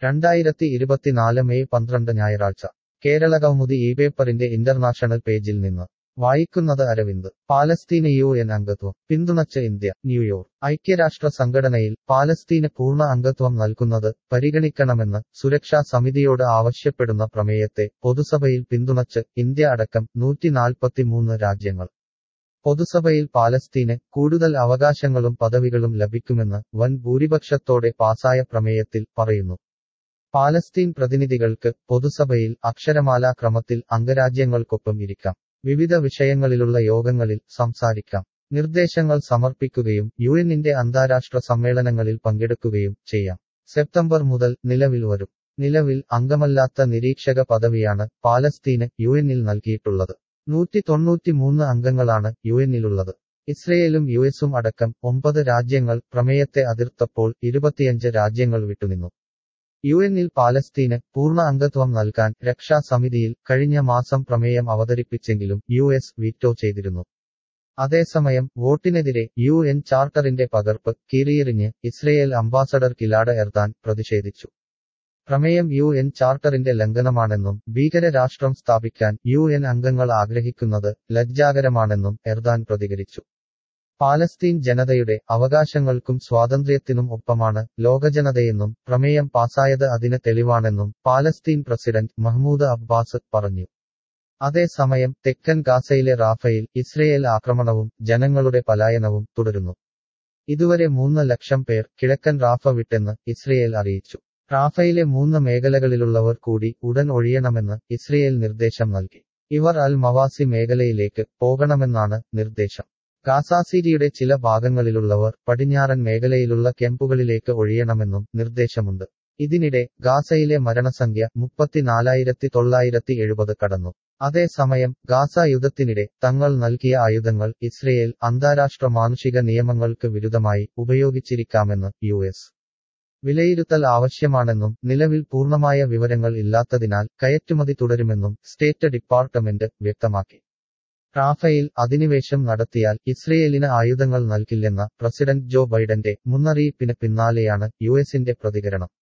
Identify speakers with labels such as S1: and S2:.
S1: രണ്ടായിരത്തി ഇരുപത്തിനാല് മെയ് പന്ത്രണ്ട് ഞായറാഴ്ച കേരള കൗമുദി ഈ പേപ്പറിന്റെ ഇന്റർനാഷണൽ പേജിൽ നിന്ന് വായിക്കുന്നത് അരവിന്ദ് പാലസ്തീന് യു എൻ അംഗത്വം പിന്തുണച്ച് ഇന്ത്യ ന്യൂയോർക്ക് ഐക്യരാഷ്ട്ര സംഘടനയിൽ പാലസ്തീന് പൂർണ്ണ അംഗത്വം നൽകുന്നത് പരിഗണിക്കണമെന്ന് സുരക്ഷാ സമിതിയോട് ആവശ്യപ്പെടുന്ന പ്രമേയത്തെ പൊതുസഭയിൽ പിന്തുണച്ച് ഇന്ത്യ അടക്കം നൂറ്റിനാൽപ്പത്തിമൂന്ന് രാജ്യങ്ങൾ പൊതുസഭയിൽ പാലസ്തീന് കൂടുതൽ അവകാശങ്ങളും പദവികളും ലഭിക്കുമെന്ന് വൻ ഭൂരിപക്ഷത്തോടെ പാസായ പ്രമേയത്തിൽ പറയുന്നു പാലസ്തീൻ പ്രതിനിധികൾക്ക് പൊതുസഭയിൽ അക്ഷരമാലാ ക്രമത്തിൽ അംഗരാജ്യങ്ങൾക്കൊപ്പം ഇരിക്കാം വിവിധ വിഷയങ്ങളിലുള്ള യോഗങ്ങളിൽ സംസാരിക്കാം നിർദ്ദേശങ്ങൾ സമർപ്പിക്കുകയും യുഎന്നിന്റെ അന്താരാഷ്ട്ര സമ്മേളനങ്ങളിൽ പങ്കെടുക്കുകയും ചെയ്യാം സെപ്റ്റംബർ മുതൽ നിലവിൽ വരും നിലവിൽ അംഗമല്ലാത്ത നിരീക്ഷക പദവിയാണ് പാലസ്തീന് യുഎന്നിൽ നൽകിയിട്ടുള്ളത് നൂറ്റി തൊണ്ണൂറ്റിമൂന്ന് അംഗങ്ങളാണ് യുഎന്നിലുള്ളത് ഇസ്രയേലും യുഎസും അടക്കം ഒമ്പത് രാജ്യങ്ങൾ പ്രമേയത്തെ അതിർത്തപ്പോൾ ഇരുപത്തിയഞ്ച് രാജ്യങ്ങൾ വിട്ടുനിന്നു യുഎന്നിൽ പാലസ്തീന് പൂർണ്ണ അംഗത്വം നൽകാൻ രക്ഷാസമിതിയിൽ കഴിഞ്ഞ മാസം പ്രമേയം അവതരിപ്പിച്ചെങ്കിലും യു എസ് വീറ്റോ ചെയ്തിരുന്നു അതേസമയം വോട്ടിനെതിരെ യു എൻ ചാർട്ടറിന്റെ പകർപ്പ് കീറിയെറിഞ്ഞ് ഇസ്രയേൽ അംബാസഡർ കിലാഡ് എർദാൻ പ്രതിഷേധിച്ചു പ്രമേയം യു എൻ ചാർട്ടറിന്റെ ലംഘനമാണെന്നും ഭീകരരാഷ്ട്രം സ്ഥാപിക്കാൻ യു എൻ അംഗങ്ങൾ ആഗ്രഹിക്കുന്നത് ലജ്ജാകരമാണെന്നും എർദാൻ പ്രതികരിച്ചു പാലസ്തീൻ ജനതയുടെ അവകാശങ്ങൾക്കും സ്വാതന്ത്ര്യത്തിനും ഒപ്പമാണ് ലോകജനതയെന്നും പ്രമേയം പാസായത് അതിന് തെളിവാണെന്നും പാലസ്തീൻ പ്രസിഡന്റ് മഹ്മൂദ് അബ്ബാസ് പറഞ്ഞു അതേസമയം തെക്കൻ ഗാസയിലെ റാഫയിൽ ഇസ്രയേൽ ആക്രമണവും ജനങ്ങളുടെ പലായനവും തുടരുന്നു ഇതുവരെ മൂന്ന് ലക്ഷം പേർ കിഴക്കൻ റാഫ വിട്ടെന്ന് ഇസ്രയേൽ അറിയിച്ചു റാഫയിലെ മൂന്ന് മേഖലകളിലുള്ളവർ കൂടി ഉടൻ ഒഴിയണമെന്ന് ഇസ്രയേൽ നിർദ്ദേശം നൽകി ഇവർ അൽ മവാസി മേഖലയിലേക്ക് പോകണമെന്നാണ് നിർദ്ദേശം ഗാസാസിരിയുടെ ചില ഭാഗങ്ങളിലുള്ളവർ പടിഞ്ഞാറൻ മേഖലയിലുള്ള ക്യാമ്പുകളിലേക്ക് ഒഴിയണമെന്നും നിർദ്ദേശമുണ്ട് ഇതിനിടെ ഗാസയിലെ മരണസംഖ്യ മുപ്പത്തിനാലായിരത്തി തൊള്ളായിരത്തി എഴുപത് കടന്നു അതേസമയം ഗാസ യുദ്ധത്തിനിടെ തങ്ങൾ നൽകിയ ആയുധങ്ങൾ ഇസ്രയേൽ അന്താരാഷ്ട്ര മാനുഷിക നിയമങ്ങൾക്ക് വിരുദ്ധമായി ഉപയോഗിച്ചിരിക്കാമെന്ന് യു എസ് വിലയിരുത്തൽ ആവശ്യമാണെന്നും നിലവിൽ പൂർണ്ണമായ വിവരങ്ങൾ ഇല്ലാത്തതിനാൽ കയറ്റുമതി തുടരുമെന്നും സ്റ്റേറ്റ് ഡിപ്പാർട്ട്മെന്റ് വ്യക്തമാക്കി റാഫയിൽ അധിനിവേശം നടത്തിയാൽ ഇസ്രയേലിന് ആയുധങ്ങൾ നൽകില്ലെന്ന പ്രസിഡന്റ് ജോ ബൈഡന്റെ മുന്നറിയിപ്പിന് പിന്നാലെയാണ് യുഎസിന്റെ പ്രതികരണം